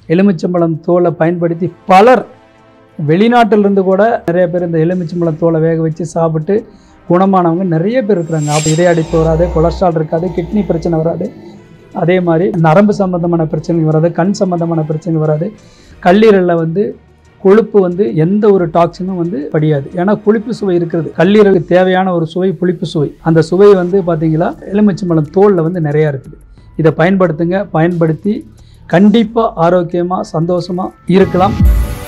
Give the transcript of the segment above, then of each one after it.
எலுமிச்சம்பழம் தோலை பயன்படுத்தி பலர் வெளிநாட்டிலிருந்து கூட நிறைய பேர் இந்த எலுமிச்சம்பழம் தோலை வேக வச்சு சாப்பிட்டு குணமானவங்க நிறைய பேர் இருக்கிறாங்க அப்போ இதய அடிப்பு வராது கொலஸ்ட்ரால் இருக்காது கிட்னி பிரச்சனை வராது அதே மாதிரி நரம்பு சம்பந்தமான பிரச்சனைகள் வராது கண் சம்பந்தமான பிரச்சனைகள் வராது கல்லீரலில் வந்து கொழுப்பு வந்து எந்த ஒரு டாக்ஸினும் வந்து படியாது ஏன்னா புளிப்பு சுவை இருக்கிறது கல்லீரலுக்கு தேவையான ஒரு சுவை புளிப்பு சுவை அந்த சுவை வந்து பார்த்தீங்களா எலுமிச்சம்பழம் தோலில் வந்து நிறையா இருக்குது இதை பயன்படுத்துங்க பயன்படுத்தி கண்டிப்பாக ஆரோக்கியமாக சந்தோஷமாக இருக்கலாம்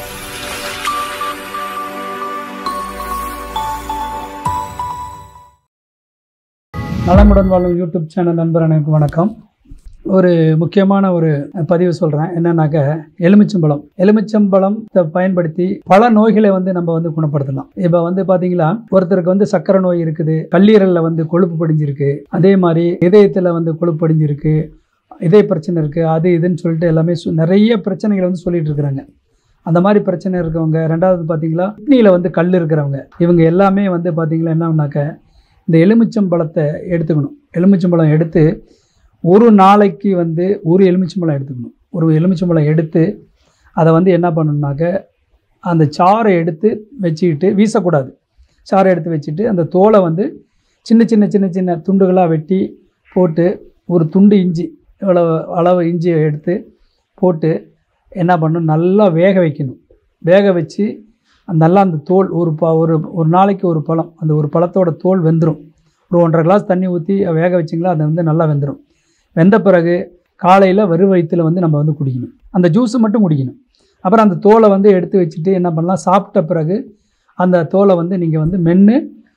நலமுடன் வாழும் யூடியூப் சேனல் நண்பர் எனக்கு வணக்கம் ஒரு முக்கியமான ஒரு பதிவு சொல்கிறேன் என்னன்னாக்க எலுமிச்சம்பழம் எலுமிச்சம்பழம் பயன்படுத்தி பல நோய்களை வந்து நம்ம வந்து குணப்படுத்தலாம் இப்போ வந்து பார்த்தீங்களா ஒருத்தருக்கு வந்து சக்கரை நோய் இருக்குது கல்லீரலில் வந்து கொழுப்பு படிஞ்சிருக்கு அதே மாதிரி இதயத்தில் வந்து கொழுப்பு படிஞ்சிருக்கு இதய பிரச்சனை இருக்குது அது இதுன்னு சொல்லிட்டு எல்லாமே சு- நிறைய பிரச்சனைகளை வந்து சொல்லிட்டு இருக்கிறாங்க அந்த மாதிரி பிரச்சனை இருக்கவங்க ரெண்டாவது பார்த்தீங்களா கிட்னியில் வந்து கல் இருக்கிறவங்க இவங்க எல்லாமே வந்து பார்த்தீங்களா என்னன்னாக்க இந்த எலுமிச்சம்பழத்தை எடுத்துக்கணும் எலுமிச்சம்பழம் எடுத்து ஒரு நாளைக்கு வந்து ஒரு எலுமிச்சம்பழம் எடுத்துக்கணும் ஒரு எலுமிச்சம்பழம் எடுத்து அதை வந்து என்ன பண்ணணும்னாக்க அந்த சாறை எடுத்து வச்சுக்கிட்டு வீசக்கூடாது சாறை எடுத்து வச்சுட்டு அந்த தோலை வந்து சின்ன சின்ன சின்ன சின்ன துண்டுகளாக வெட்டி போட்டு ஒரு துண்டு இஞ்சி இவ்வளவு அளவு இஞ்சியை எடுத்து போட்டு என்ன பண்ணணும் நல்லா வேக வைக்கணும் வேக வச்சு அந்த நல்லா அந்த தோல் ஒரு ப ஒரு ஒரு நாளைக்கு ஒரு பழம் அந்த ஒரு பழத்தோட தோல் வெந்துடும் ஒரு ஒன்றரை கிளாஸ் தண்ணி ஊற்றி வேக வச்சிங்களா அது வந்து நல்லா வெந்துடும் வெந்த பிறகு காலையில் வெறும் வயிற்றுல வந்து நம்ம வந்து குடிக்கணும் அந்த ஜூஸை மட்டும் குடிக்கணும் அப்புறம் அந்த தோலை வந்து எடுத்து வச்சுட்டு என்ன பண்ணலாம் சாப்பிட்ட பிறகு அந்த தோலை வந்து நீங்கள் வந்து மென்று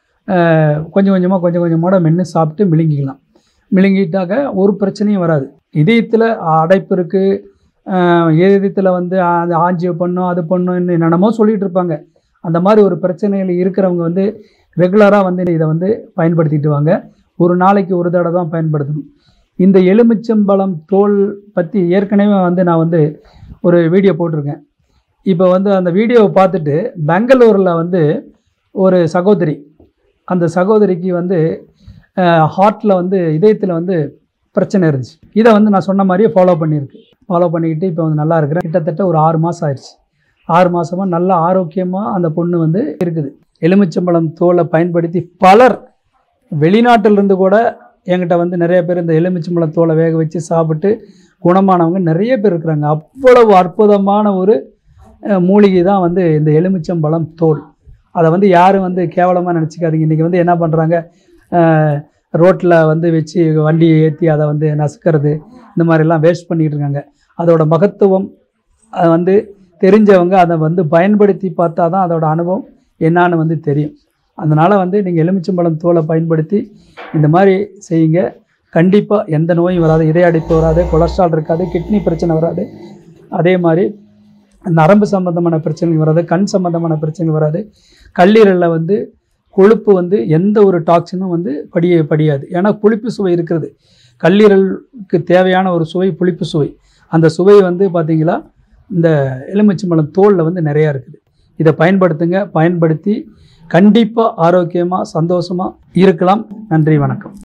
கொஞ்சம் கொஞ்சமாக கொஞ்சம் கொஞ்சமாக மென்று சாப்பிட்டு மிழுங்கிக்கலாம் மிழுங்கிட்டாக்க ஒரு பிரச்சனையும் வராது இதயத்தில் அடைப்பு இருக்குது இதயத்தில் வந்து அது ஆஞ்சியோ பண்ணும் அது பண்ணும் என்னென்னமோ சொல்லிகிட்டு இருப்பாங்க அந்த மாதிரி ஒரு பிரச்சனைகள் இருக்கிறவங்க வந்து ரெகுலராக வந்து இதை வந்து பயன்படுத்திட்டு வாங்க ஒரு நாளைக்கு ஒரு தடவை தான் பயன்படுத்தணும் இந்த எலுமிச்சம்பழம் தோல் பற்றி ஏற்கனவே வந்து நான் வந்து ஒரு வீடியோ போட்டிருக்கேன் இப்போ வந்து அந்த வீடியோவை பார்த்துட்டு பெங்களூரில் வந்து ஒரு சகோதரி அந்த சகோதரிக்கு வந்து ஹார்ட்டில் வந்து இதயத்தில் வந்து பிரச்சனை இருந்துச்சு இதை வந்து நான் சொன்ன மாதிரியே ஃபாலோ பண்ணியிருக்கு ஃபாலோ பண்ணிக்கிட்டு இப்போ வந்து நல்லா இருக்கிறேன் கிட்டத்தட்ட ஒரு ஆறு மாதம் ஆயிடுச்சு ஆறு மாதமாக நல்ல ஆரோக்கியமாக அந்த பொண்ணு வந்து இருக்குது எலுமிச்சம்பழம் தோலை பயன்படுத்தி பலர் வெளிநாட்டிலிருந்து கூட என்கிட்ட வந்து நிறைய பேர் இந்த எலுமிச்சம்பழம் தோலை வேக வச்சு சாப்பிட்டு குணமானவங்க நிறைய பேர் இருக்கிறாங்க அவ்வளவு அற்புதமான ஒரு அஹ், மூலிகை தான் வந்து இந்த எலுமிச்சம்பழம் தோல் அதை வந்து யாரும் வந்து கேவலமாக நினச்சிக்காதீங்க இன்றைக்கி வந்து என்ன பண்ணுறாங்க ரோட்டில் வந்து வச்சு வண்டியை ஏற்றி அதை வந்து நசுக்கிறது இந்த மாதிரிலாம் வேஸ்ட் பண்ணிகிட்டு இருக்காங்க அதோட மகத்துவம் அது வந்து தெரிஞ்சவங்க அதை வந்து பயன்படுத்தி பார்த்தா தான் அதோட அனுபவம் என்னான்னு வந்து தெரியும் அதனால் வந்து நீங்கள் எலுமிச்சம்பழம் தோலை பயன்படுத்தி இந்த மாதிரி செய்யுங்க கண்டிப்பாக எந்த நோயும் வராது இதய அடைப்பு வராது கொலஸ்ட்ரால் இருக்காது கிட்னி பிரச்சனை வராது அதே மாதிரி நரம்பு சம்பந்தமான பிரச்சனைகள் வராது கண் சம்பந்தமான பிரச்சனைகள் வராது கல்லீரலில் வந்து கொழுப்பு வந்து எந்த ஒரு டாக்ஸினும் வந்து படிய படியாது ஏன்னா புளிப்பு சுவை இருக்கிறது கல்லீரலுக்கு தேவையான ஒரு சுவை புளிப்பு சுவை அந்த சுவை வந்து பார்த்தீங்களா இந்த எலுமிச்சம்பழம் தோலில் வந்து நிறையா இருக்குது இதை பயன்படுத்துங்க பயன்படுத்தி கண்டிப்பாக ஆரோக்கியமாக சந்தோஷமாக இருக்கலாம் நன்றி வணக்கம்